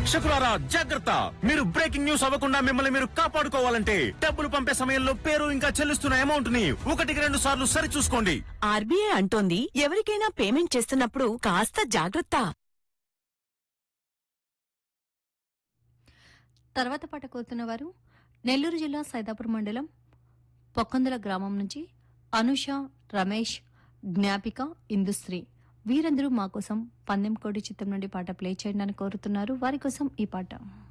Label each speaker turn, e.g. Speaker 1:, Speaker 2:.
Speaker 1: ప్రేక్షకులారా జాగ్రత్త మీరు breaking news అవ్వకుండా మిమ్మల్ని మీరు కాపాడుకోవాలంటే డబ్బులు పంపే సమయంలో పేరు ఇంకా చెల్లిస్తున్న అమౌంట్ ని ఒకటికి రెండు సార్లు సరి చూసుకోండి
Speaker 2: ఆర్బీఐ అంటోంది ఎవరికైనా పేమెంట్ చేస్తున్నప్పుడు కాస్త జాగ్రత్త
Speaker 3: తర్వాత పాట కోరుతున్న వారు నెల్లూరు జిల్లా సైదాపురం మండలం పొక్కందుల గ్రామం నుంచి అనుష రమేష్ జ్ఞాపిక ఇందుశ్రీ వీరందరూ మా కోసం పందెం కోడి చిత్రం నుండి పాట ప్లే చేయడానికి కోరుతున్నారు వారి కోసం ఈ పాట